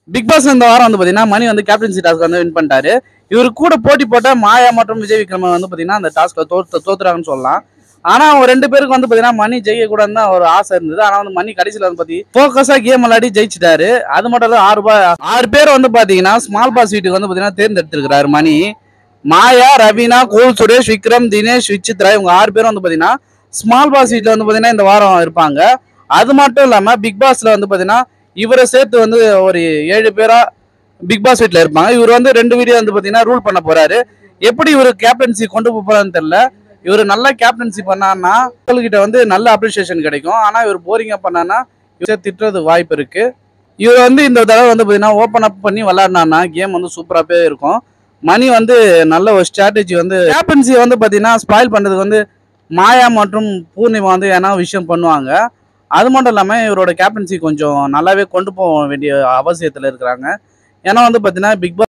big pass இந்த வாரம் வந்து பாத்தீங்கன்னா மணி வந்து கேப்டன்சி டாஸ்க் வந்து வின் பண்ணிட்டாரு இவர் கூட போட்டி போட்ட மாயா மற்றும் விஜய் விக்ரம வந்து பாத்தீங்கன்னா அந்த டாஸ்க்ல தோத்து தோத்துறாங்கன்னு சொல்லலாம் ஆனா அவங்க ரெண்டு பேருக்கு வந்து பாத்தீங்கன்னா மணி ஜெயிக்க கூடாதுன்னு தான் ஒரு ஆசை இருந்தது ஆனா வந்து மணி கடைசியில வந்து பாத்தி போக்கஸா கேம் விளையாடி ஜெயிச்சிட்டாரு அது மட்டும் இல்ல ஆறு ரூபாய் ஆறு பேர் வந்து பாத்தீங்கன்னா ஸ்மால் பாஸ் வீட்டுக்கு வந்து பாத்தீங்கன்னா தேர்ந்தெடுத்திருக்கிறாரு மணி மாயா ரவீனா கோல் சுரேஷ் விக்ரம் தினேஷ் விசித்ரா இவங்க ஆறு பேரும் வந்து பாத்தீங்கன்னா ஸ்மால் பாஸ் வீட்ல வந்து பாத்தீங்கன்னா இந்த வாரம் இருப்பாங்க அது மட்டும் இல்லாம பிக் பாஸ்ல வந்து பாத்தீங்கன்னா இவரை சேர்த்து வந்து ஒரு ஏழு பேரா பிக் பாஸ் வீட்ல இருப்பாங்க இவர் வந்து ரெண்டு வீடியோ வந்து பாத்தீங்கன்னா ரூல் பண்ண போறாரு எப்படி இவர் கேப்டன்சி கொண்டு போக போறான்னு தெரியல இவர் நல்லா கேப்டன்சி பண்ணான்னா மக்கள்கிட்ட வந்து நல்ல அப்ரிசியேஷன் கிடைக்கும் ஆனா இவர் போரிங்கா பண்ணான்னா இவர் திட்டுறது வாய்ப்பு இருக்கு இவர் வந்து இந்த தடவை வந்து பாத்தீங்கன்னா ஓப்பன் அப் பண்ணி விளாட்னான்னா கேம் வந்து சூப்பராகவே இருக்கும் மணி வந்து நல்ல ஒரு ஸ்ட்ராட்டஜி வந்து கேப்டன்சி வந்து பாத்தீங்கன்னா ஸ்பாயில் பண்றதுக்கு வந்து மாயா மற்றும் பூர்ணிமா வந்து ஏன்னா விஷயம் பண்ணுவாங்க அது மட்டும் இல்லாமல் இவரோட கேப்டன்சி கொஞ்சம் நல்லாவே கொண்டு போக வேண்டிய அவசியத்தில் இருக்கிறாங்க ஏன்னா வந்து பார்த்தீங்கன்னா பிக் பாஸ்